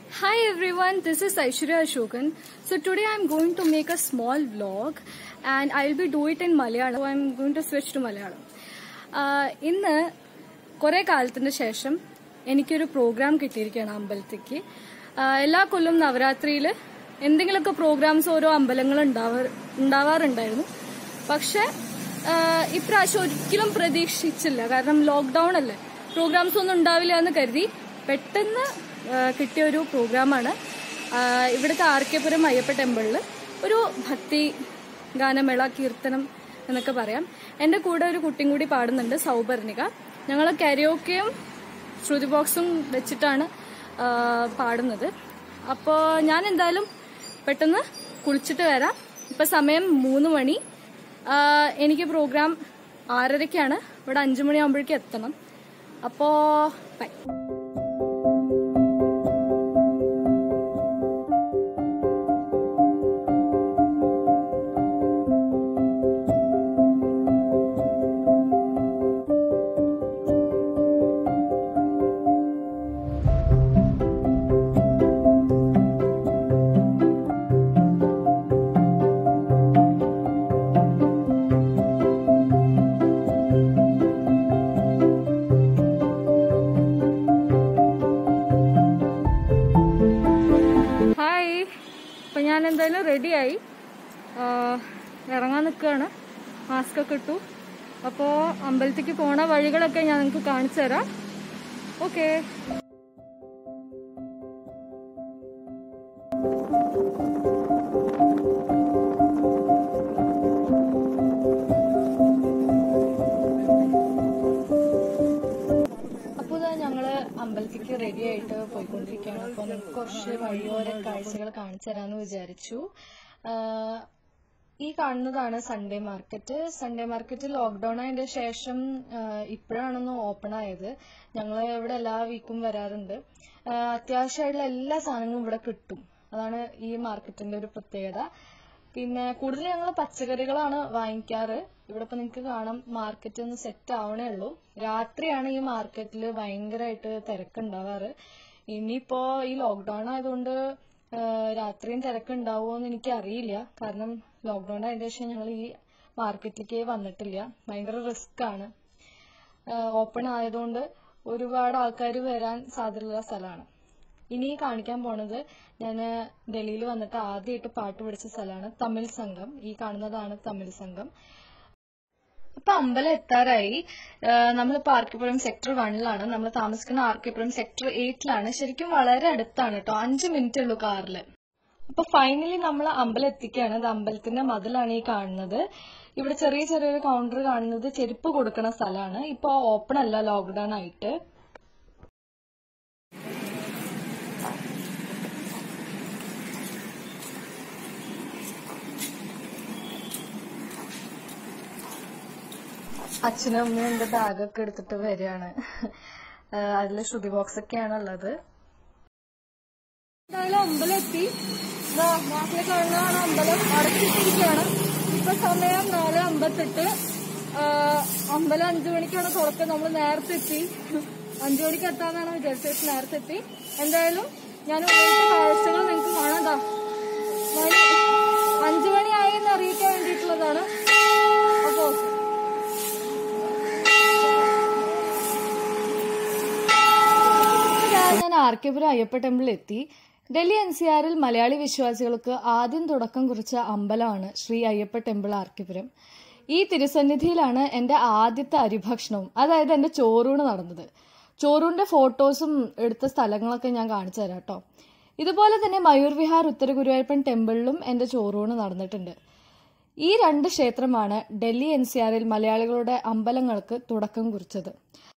Hi everyone, this is Aishwarya Ashokan. So today I'm going to make a small vlog and I'll be do it in Malayalam. So I'm going to switch to Malayalam. Uh, ഇന്ന് കുറെ കാലത്തിന് ശേഷം എനിക്കൊരു programme കിട്ടിയിരിക്കുകയാണ് അമ്പലത്തേക്ക് ആഹ് എല്ലാ കൊല്ലം നവരാത്രിയിൽ എന്തെങ്കിലുമൊക്കെ programmes ഓരോ അമ്പലങ്ങൾ ഉണ്ടാവാറുണ്ടായിരുന്നു പക്ഷെ ആഹ് ഇപ്രാവശ്യം ഒരിക്കലും പ്രതീക്ഷിച്ചില്ല കാരണം ലോക്ക്ഡൌൺ അല്ലേ പ്രോഗ്രാംസ് ഒന്നും ഉണ്ടാവില്ല എന്ന് കരുതി പെട്ടെന്ന് ആഹ് കിട്ടിയ ഒരു പ്രോഗ്രാമാണ് ആഹ് ഇവിടുത്തെ ആർ കെ പുരം അയ്യപ്പ ടെമ്പിളിൽ ഒരു ഭക്തി ഗാനമേള കീർത്തനം എന്നൊക്കെ പറയാം എന്റെ കൂടെ ഒരു കുട്ടിയും കൂടി പാടുന്നുണ്ട് സൗപർണിക ഞങ്ങൾ കരോക്കയും ശ്രുതി ബോക്സും വെച്ചിട്ടാണ് ആഹ് പാടുന്നത് അപ്പോൾ ഞാൻ എന്തായാലും പെട്ടെന്ന് കുളിച്ചിട്ട് വരാം ഇപ്പൊ സമയം മൂന്ന് മണി ആഹ് എനിക്ക് പ്രോഗ്രാം ആറരയ്ക്കാണ് ഇവിടെ അഞ്ചു മണിയാകുമ്പോഴേക്കും എത്തണം അപ്പോ ബൈ ഹായ് ഇപ്പൊ ഞാൻ എന്തായാലും റെഡിയായി ഇറങ്ങാൻ നിൽക്കുകയാണ് മാസ്ക് ഒക്കെ ഇട്ടു അപ്പോ അമ്പലത്തേക്ക് പോണ വഴികളൊക്കെ ഞാൻ നിങ്ങൾക്ക് കാണിച്ചു തരാം ഓക്കേ അപ്പോൾ ഇതാ ഞങ്ങള് അമ്പലത്തിലേക്ക് റെഡി ആയിട്ട് പോയിക്കൊണ്ടിരിക്കുകയാണ് അപ്പൊ നമുക്ക് കുറച്ച് വഴിയോര കാഴ്ചകൾ കാണിച്ചു തരാന്ന് വിചാരിച്ചു ആഹ് ഈ കാണുന്നതാണ് Sunday market Sunday market lockdown ആയതിന്റെ ശേഷം ആഹ് ഇപ്പോഴാണൊന്ന് ഓപ്പൺ ആയത് ഞങ്ങൾ ഇവിടെ എല്ലാ വീക്കും വരാറുണ്ട് ആഹ് അത്യാവശ്യമായിട്ടുള്ള എല്ലാ സാധനങ്ങളും ഇവിടെ കിട്ടും അതാണ് ഈ മാർക്കറ്റിന്റെ ഒരു പ്രത്യേകത പിന്നെ കൂടുതൽ ഞങ്ങൾ പച്ചക്കറികളാണ് വാങ്ങിക്കാറ് ഇവിടെ ഇപ്പൊ നിങ്ങൾക്ക് കാണാം മാർക്കറ്റ് ഒന്ന് സെറ്റ് ആവണേ ഉള്ളൂ രാത്രിയാണ് ഈ മാർക്കറ്റിൽ ഭയങ്കരമായിട്ട് തിരക്കുണ്ടാവാറ് ഇനിയിപ്പോ ഈ ലോക്ക്ഡൌൺ ആയതുകൊണ്ട് ആഹ് രാത്രിയും തിരക്കുണ്ടാവുമോ എന്ന് എനിക്ക് അറിയില്ല കാരണം ലോക്ക്ഡൌൺ ആയതിനു ശേഷം ഞങ്ങൾ ഈ മാർക്കറ്റിലേക്ക് വന്നിട്ടില്ല ഭയങ്കര റിസ്ക് ആണ് ഓപ്പൺ ആയതുകൊണ്ട് ഒരുപാട് ആൾക്കാർ വരാൻ സാധ്യതയുള്ള സ്ഥലമാണ് ഇനി കാണിക്കാൻ പോണത് ഞാൻ ഡൽഹിയിൽ വന്നിട്ട് ആദ്യമായിട്ട് പാട്ട് പഠിച്ച സ്ഥലമാണ് തമിഴ് സംഘം ഈ കാണുന്നതാണ് തമിഴ് സംഘം അപ്പൊ അമ്പലം എത്താറായി നമ്മളിപ്പോ ആർക്കിപ്പുറം സെക്ടർ വണ്ണിലാണ് നമ്മൾ താമസിക്കുന്ന ആർക്കിപ്പുറം സെക്ടർ എയ്റ്റിലാണ് ശരിക്കും വളരെ അടുത്താണ് കേട്ടോ അഞ്ചു മിനിറ്റ് ഉള്ളൂ കാറില് അപ്പൊ ഫൈനലി നമ്മൾ അമ്പലം എത്തിക്കുകയാണ് ഇത് അമ്പലത്തിന്റെ മതിലാണ് ഈ കാണുന്നത് ഇവിടെ ചെറിയ ചെറിയൊരു കൗണ്ടർ കാണുന്നത് ചെരുപ്പ് കൊടുക്കുന്ന സ്ഥലമാണ് ഇപ്പൊ ഓപ്പൺ അല്ല ലോക്ക്ഡൌൺ ആയിട്ട് അച്ഛനും അമ്മയും എന്റെ ബാഗൊക്കെ എടുത്തിട്ട് വരികയാണ് അതില് ശ്രുതി ബോക്സ് ഒക്കെയാണ് ഉള്ളത് എന്തായാലും അമ്പലം എത്തി നാട്ടിലെ കാണുന്നതാണ് അമ്പലം അടച്ചിട്ടിരിക്കുകയാണ് ഇപ്പൊ സമയം നാല് അമ്പത്തെട്ട് അമ്പലം അഞ്ചു മണിക്കാണ് തുറക്കുന്നത് നമ്മൾ നേരത്തെ എത്തി അഞ്ചു മണിക്ക് എത്താന്നാണ് വിചാരിച്ചത് നേരത്തെ എത്തി എന്തായാലും ഞാൻ ഉള്ളിലത്തെ കാഴ്ചകൾ നിങ്ങൾക്ക് കാണാതാ മണി അഞ്ചു മണിയായി എന്ന് അറിയിക്കാൻ വേണ്ടിയിട്ടുള്ളതാണ് അപ്പോ ഞാൻ ആർ കെ പുരം അയ്യപ്പ ടെമ്പിളിൽ എത്തി ഡൽഹി എൻ സി ആറിൽ മലയാളി വിശ്വാസികൾക്ക് ആദ്യം തുടക്കം കുറിച്ച അമ്പലമാണ് Shri Ayyappa temple R K Puram ഈ തിരുസന്നിധിയിലാണ് എന്റെ ആദ്യത്തെ അരിഭക്ഷണവും അതായത് എന്റെ ചോറൂണ് നടന്നത് ചോറൂണിന്റെ ഫോട്ടോസും എടുത്ത സ്ഥലങ്ങളൊക്കെ ഞാൻ കാണിച്ചു തരാം കേട്ടോ ഇതുപോലെ തന്നെ മയൂർ വിഹാർ ഉത്തര ഗുരുവായൂരപ്പൻ ടെമ്പിളിലും എന്റെ ചോറൂണ് നടന്നിട്ടുണ്ട് ഈ രണ്ട് ക്ഷേത്രമാണ് ഡൽഹി എൻ സി ആറിൽ മലയാളികളുടെ അമ്പലങ്ങൾക്ക് തുടക്കം കുറിച്ചത്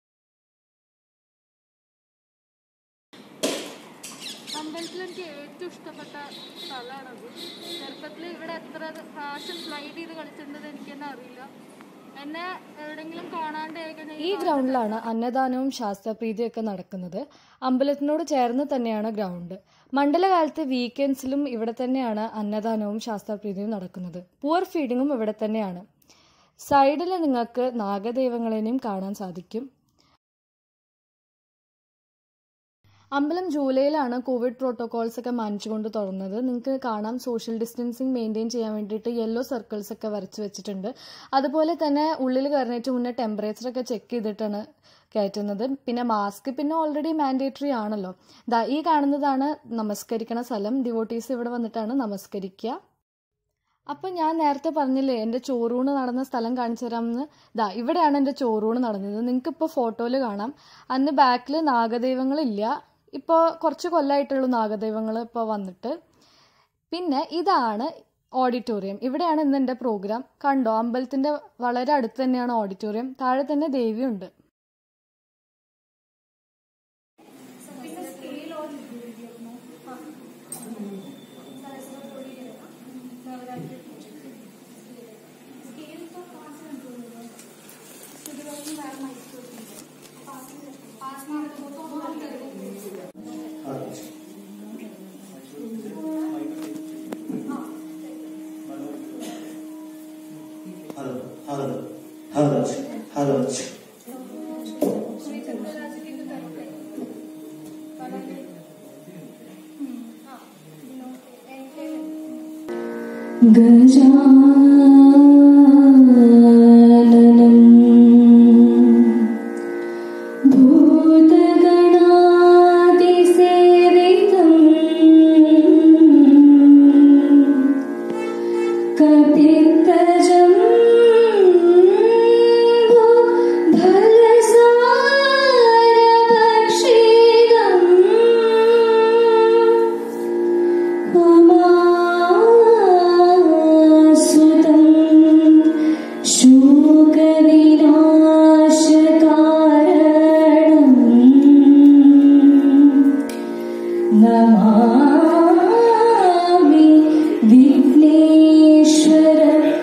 അമ്പലത്തിൽ എനിക്ക് ഏറ്റവും ഇഷ്ടപ്പെട്ട സ്ഥലമാണത് ചെറുപ്പത്തിൽ ഇവിടെ എത്ര പ്രാവശ്യം സ്ലൈഡ് ചെയ്ത് കളിച്ചിട്ടുണ്ടെന്ന് എനിക്ക് തന്നെ അറിയില്ല എന്നെ എവിടെങ്കിലും കാണാണ്ട് ഈ ഗ്രൗണ്ടിലാണ് അന്നദാനവും ശാസ്ത്രപ്രീതിയും ഒക്കെ നടക്കുന്നത് അമ്പലത്തിനോട് ചേർന്ന് തന്നെയാണ് ഗ്രൗണ്ട് മണ്ഡലകാലത്ത് വീക്കെൻഡ്സിലും ഇവിടെ തന്നെയാണ് അന്നദാനവും ശാസ്ത്രപ്രീതിയും നടക്കുന്നത് പുവർ ഫീഡിങ്ങും ഇവിടെ തന്നെയാണ് സൈഡിൽ നിങ്ങൾക്ക് നാഗദൈവങ്ങളെയും കാണാൻ സാധിക്കും അമ്പലം ജൂലൈയിലാണ് കോവിഡ് പ്രോട്ടോകോൾസ് ഒക്കെ മാനിച്ചുകൊണ്ട് തുറന്നത് നിങ്ങൾക്ക് കാണാം സോഷ്യൽ ഡിസ്റ്റൻസിങ് മെയിൻറ്റെയിൻ ചെയ്യാൻ വേണ്ടിയിട്ട് യെല്ലോ സർക്കിൾസ് ഒക്കെ വരച്ച് വെച്ചിട്ടുണ്ട് അതുപോലെ തന്നെ ഉള്ളിൽ കയറുന്നതിന് മുന്നേ ടെമ്പറേച്ചർ ഒക്കെ ചെക്ക് ചെയ്തിട്ടാണ് കയറ്റുന്നത് പിന്നെ മാസ്ക് പിന്നെ ഓൾറെഡി മാൻഡേറ്ററി ആണല്ലോ ദാ ഈ കാണുന്നതാണ് നമസ്കരിക്കണ സ്ഥലം ഡിവോട്ടീസ് ഇവിടെ വന്നിട്ടാണ് നമസ്കരിക്കുക അപ്പം ഞാൻ നേരത്തെ പറഞ്ഞില്ലേ എൻ്റെ ചോറൂണ് നടന്ന സ്ഥലം കാണിച്ചു തരാമെന്ന് ദാ ഇവിടെയാണ് എൻ്റെ ചോറൂണ് നടന്നത് നിങ്ങൾക്ക് ഇപ്പോൾ ഫോട്ടോയിൽ കാണാം അന്ന് ബാക്കിൽ നാഗദൈവങ്ങളില്ല ഇപ്പോൾ കുറച്ച് കൊല്ലമായിട്ടുള്ളൂ നാഗദൈവങ്ങൾ ഇപ്പോൾ വന്നിട്ട് പിന്നെ ഇതാണ് ഓഡിറ്റോറിയം ഇവിടെയാണ് ഇന്ന് എൻ്റെ പ്രോഗ്രാം കണ്ടോ അമ്പലത്തിൻ്റെ വളരെ അടുത്ത് തന്നെയാണ് ഓഡിറ്റോറിയം താഴെ തന്നെ ദേവിയുണ്ട് Hello, hello, hello, hello. गजाननम् भूतगणादिसेवितम् कपित्तजम् भलसारभक्षितम् सुतं शोकविनाशकारणम् नमामि विघ्नेश्वर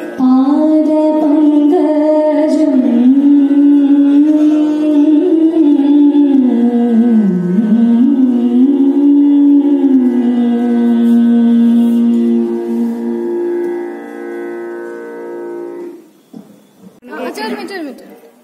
പാദപങ്കജം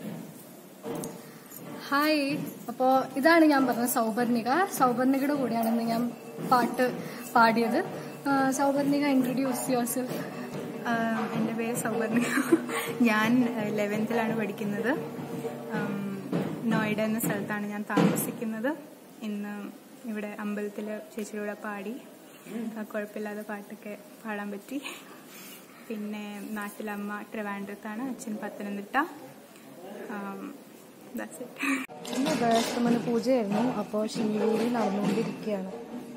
ഹായ് അപ്പോൾ ഇതാണ് ഞാൻ പറഞ്ഞ സൗപർണിക സൗപർണികയുടെ കൂടെയാണ് ഇന്ന് ഞാൻ പാട്ട് പാടിയത് ആ, Souparnika introduce yourself ah എൻ്റെ പേര് സൗവർണിക ഞാൻ ലെവൻത്തിലാണ് പഠിക്കുന്നത് ആം, നോയിഡ എന്ന സ്ഥലത്താണ് ഞാൻ താമസിക്കുന്നത് ഇന്ന് ഇവിടെ അമ്പലത്തിൽ ചേച്ചിയുടെ പാടി ആ, കുഴപ്പമില്ലാതെ പാട്ടൊക്കെ പാടാൻ പറ്റി പിന്നെ നാട്ടിലമ്മ ട്രിവാൻഡ്രത്താണ് അച്ഛൻ പത്തനംതിട്ട ദാറ്റ്സ് ഇറ്റ് ഇന്ന് ഉപേഷ്ടമന പൂജയായിരുന്നു അപ്പോൾ ശിവൂരി നടന്നുകൊണ്ടിരിക്കുകയാണ്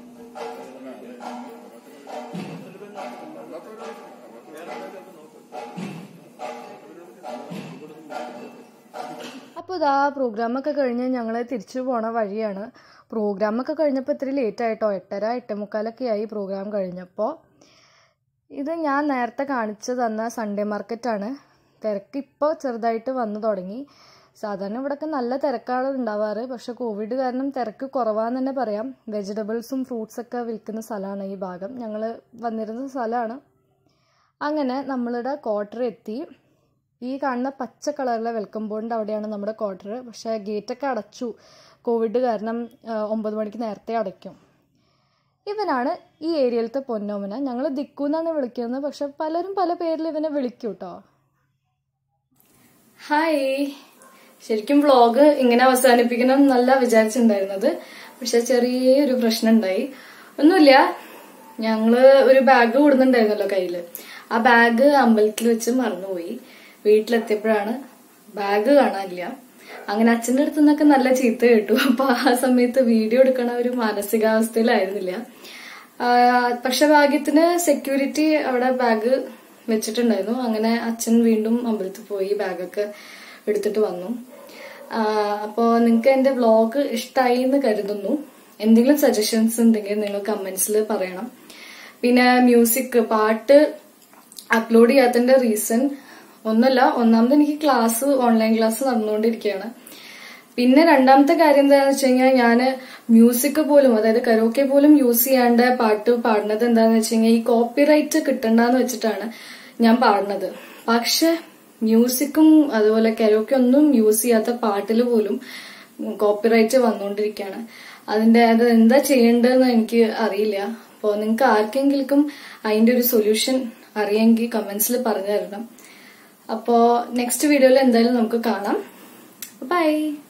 അപ്പോൾ ഇതാ പ്രോഗ്രാമൊക്കെ കഴിഞ്ഞ് ഞങ്ങൾ തിരിച്ചു പോണ വഴിയാണ് പ്രോഗ്രാമൊക്കെ കഴിഞ്ഞപ്പോൾ ഇത്തിരി ലേറ്റ് ആയിട്ടോ എട്ടര എട്ടേ മുക്കാലൊക്കെ ആയി പ്രോഗ്രാം കഴിഞ്ഞപ്പോൾ ഇത് ഞാൻ നേരത്തെ കാണിച്ചു തന്ന സൺഡേ മാർക്കറ്റാണ് തിരക്ക് ഇപ്പോൾ ചെറുതായിട്ട് വന്നു തുടങ്ങി സാധാരണ ഇവിടെയൊക്കെ നല്ല തിരക്കാണ് ഉണ്ടാവാറ് പക്ഷെ കോവിഡ് കാരണം തിരക്ക് കുറവാന്ന് തന്നെ പറയാം വെജിറ്റബിൾസും ഫ്രൂട്ട്സ് ഒക്കെ വിൽക്കുന്ന സ്ഥലമാണ് ഈ ഭാഗം ഞങ്ങൾ വന്നിരുന്ന സ്ഥലമാണ് അങ്ങനെ നമ്മളുടെ ക്വാർട്ടർ എത്തി ഈ കാണുന്ന പച്ച കളറിലെ വെൽക്കം ബോർഡിൻ്റെ അവിടെയാണ് നമ്മുടെ ക്വാർട്ടർ പക്ഷേ ഗേറ്റൊക്കെ അടച്ചു കോവിഡ് കാരണം ആ, ഒമ്പത് മണിക്ക് നേരത്തെ അടയ്ക്കും ഇവനാണ് ഈ ഏരിയയിലത്തെ പൊന്നോമന ഞങ്ങൾ ദിക്കു എന്നാണ് വിളിക്കുന്നത് പക്ഷെ പലരും പല പേരിൽ ഇവനെ വിളിക്കും കേട്ടോ ഹായ് ശരിക്കും വ്ളോഗ് ഇങ്ങനെ അവസാനിപ്പിക്കണം എന്നല്ല വിചാരിച്ചിട്ടുണ്ടായിരുന്നത് പക്ഷെ ചെറിയൊരു പ്രശ്നം ഉണ്ടായി ഒന്നുമില്ല ഞങ്ങള് ഒരു ബാഗ് കൊടുക്കുന്നുണ്ടായിരുന്നല്ലോ കയ്യില് ആ ബാഗ് അമ്പലത്തിൽ വെച്ച് മറന്നുപോയി വീട്ടിലെത്തിയപ്പോഴാണ് ബാഗ് കാണാനില്ല അങ്ങനെ അച്ഛൻ്റെ അടുത്ത് നിന്നൊക്കെ നല്ല ചീത്ത കേട്ടു അപ്പൊ ആ സമയത്ത് വീഡിയോ എടുക്കണ ഒരു മാനസികാവസ്ഥയിലായിരുന്നില്ല ആ, പക്ഷെ ഭാഗ്യത്തിന് സെക്യൂരിറ്റി അവിടെ ബാഗ് വെച്ചിട്ടുണ്ടായിരുന്നു അങ്ങനെ അച്ഛൻ വീണ്ടും അമ്പലത്തിൽ പോയി ബാഗൊക്കെ എടുത്തിട്ട് വന്നു അപ്പോൾ നിങ്ങൾക്ക് എൻ്റെ വ്ളോഗ് ഇഷ്ടമായി എന്ന് കരുതുന്നു എന്തെങ്കിലും സജഷൻസ് ഉണ്ടെങ്കിൽ നിങ്ങൾ കമന്റ്സിൽ പറയണം പിന്നെ മ്യൂസിക് പാട്ട് അപ്ലോഡ് ചെയ്യാത്തതിന്റെ റീസൺ ഒന്നല്ല ഒന്നാമത് എനിക്ക് ക്ലാസ് ഓൺലൈൻ ക്ലാസ് നടന്നുകൊണ്ടിരിക്കുകയാണ് പിന്നെ രണ്ടാമത്തെ കാര്യം എന്താണെന്ന് വെച്ച് കഴിഞ്ഞാൽ ഞാൻ മ്യൂസിക് പോലും അതായത് കരോക്കെ പോലും യൂസ് ചെയ്യാണ്ട് പാട്ട് പാടുന്നത് എന്താണെന്ന് വെച്ച് കഴിഞ്ഞാൽ ഈ കോപ്പിറൈറ്റ് കിട്ടണ്ടെന്ന് വെച്ചിട്ടാണ് ഞാൻ പാടുന്നത് പക്ഷെ മ്യൂസിക്കും അതുപോലെ കരോക്കെ ഒന്നും യൂസ് ചെയ്യാത്ത പാട്ടിൽ പോലും കോപ്പിറൈറ്റ് വന്നുകൊണ്ടിരിക്കുകയാണ് അതിന്റെ അത് എന്താ ചെയ്യേണ്ടതെന്ന് എനിക്ക് അറിയില്ല അപ്പോൾ നിങ്ങൾക്ക് ആർക്കെങ്കിലും അതിന്റെ ഒരു സൊല്യൂഷൻ അറിയെങ്കിൽ കമന്റ്സിൽ പറഞ്ഞു തരണം അപ്പോൾ നെക്സ്റ്റ് വീഡിയോയിൽ എന്തായാലും നമുക്ക് കാണാം ബൈ